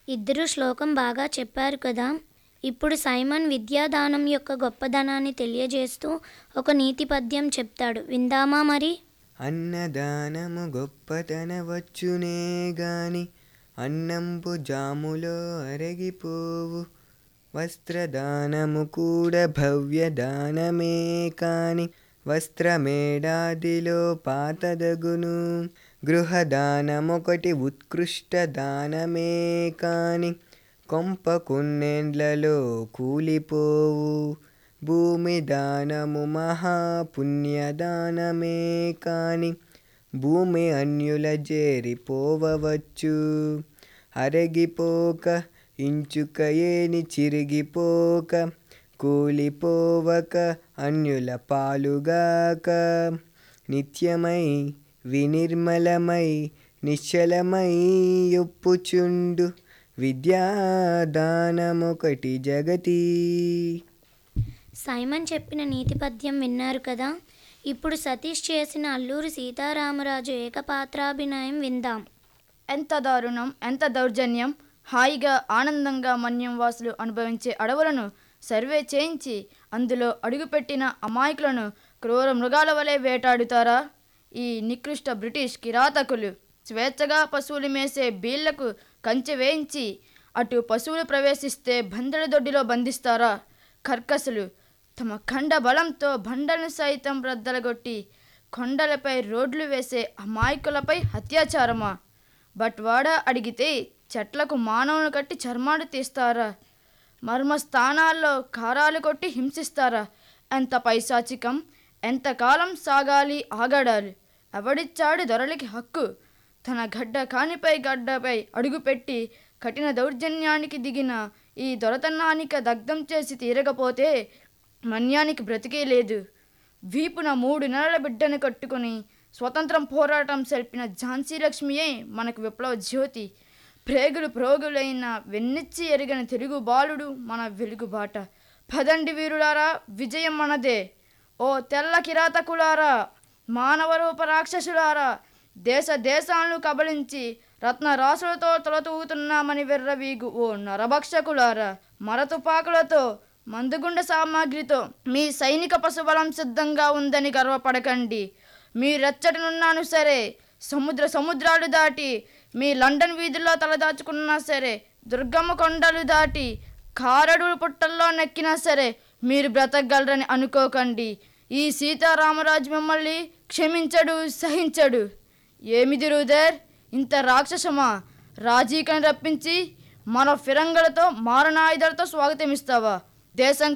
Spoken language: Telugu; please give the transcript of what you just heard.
ఇద్దరు శ్లోకం బాగా చెప్పారు కదా ఇప్పుడు సైమన్ విద్యాదానం యొక్క గొప్పదనాన్ని తెలియజేస్తూ ఒక నీతి పద్యం చెప్తాడు విందామా మరి అన్నదానము గొప్పతన వచ్చునే గాని అన్నంపు జాములో అరగిపోవు వస్త్రదానము కూడా భవ్యదానమే కాని వస్త్రమేడాదిలో పాతదగును గృహదానమొకటి ఉత్కృష్ట దానమే కాని కొంప కొన్నేండ్లలో కూలిపోవు భూమి దానము మహాపుణ్యదానమే కాని భూమి అన్యుల చేరిపోవచ్చు అరగిపోక ఇంచుక ఏని చిరిగిపోక కూలిపోవక అన్యుల పాలుగాక నిత్యమై వినిర్మలమై నిశ్చలమై ఒప్పుచుండు విద్యాదానమొకటి జగతి సైమన్ చెప్పిన నీతి పద్యం విన్నారు కదా ఇప్పుడు సతీష్ చేసిన అల్లూరి సీతారామరాజు ఏకపాత్రాభినయం విందాం ఎంత దారుణం ఎంత దౌర్జన్యం హాయిగా ఆనందంగా మన్యం వాసులు అనుభవించే అడవులను సర్వే చేయించి అందులో అడుగుపెట్టిన అమాయకులను క్రూర మృగాల వలె వేటాడుతారా ఈ నికృష్ట బ్రిటిష్ కిరాతకులు స్వేచ్ఛగా పశువులు మేసే బీళ్లకు కంచె వేయించి అటు పశువులు ప్రవేశిస్తే బందెల దొడ్డిలో బంధిస్తారా కర్కసులు తమ ఖండ బలంతో బండలను సైతం బ్రద్దలగొట్టి కొండలపై రోడ్లు వేసే అమాయకులపై అత్యాచారమా బట్వాడ అడిగితే చెట్లకు మానవులు కట్టి చర్మాలు తీస్తారా మర్మ స్థానాల్లో కారాలు కొట్టి హింసిస్తారా ఎంత పైశాచికం ఎంతకాలం సాగాలి ఆగడాలు ఎవడిచ్చాడు దొరలికి హక్కు తన గడ్డ కానిపై గడ్డపై అడుగుపెట్టి కఠిన దౌర్జన్యానికి దిగిన ఈ దొరతనానిక దగ్ధం చేసి తీరకపోతే మన్యానికి బ్రతికే లేదు వీపున మూడు నెలల బిడ్డను కట్టుకుని స్వతంత్రం పోరాటం సెల్పిన ఝాన్సీ లక్ష్మియే మనకు విప్లవ జ్యోతి ప్రేగులు ప్రోగులైన వెన్నెచ్చి ఎరిగిన తెలుగు బాలుడు మన వెలుగుబాట పదండి వీరులారా విజయం మనదే ఓ తెల్ల కిరాతకులారా మానవరూప రాక్షసులారా దేశ దేశాలను కబలించి రత్న రాసులతో తొలతూగుతున్నామని వెర్రవీగు ఓ నరభక్షకులారా మరతుపాకులతో మందుగుండ సామాగ్రితో మీ సైనిక పశుబలం సిద్ధంగా ఉందని గర్వపడకండి మీ రెచ్చటనున్నాను సరే సముద్ర సముద్రాలు దాటి మీ లండన్ వీధుల్లో తలదాచుకున్నా సరే దుర్గమ్మ కొండలు దాటి కారడు పుట్టల్లో నెక్కినా సరే మీరు బ్రతకగలరని అనుకోకండి ఈ సీతారామరాజు మిమ్మల్ని క్షమించడు సహించడు ఏమిది రూదర్ ఇంత రాక్షసమా రాజీకని రప్పించి మన ఫిరంగులతో మారణాయుధాలతో స్వాగతం ఇస్తావా దేశం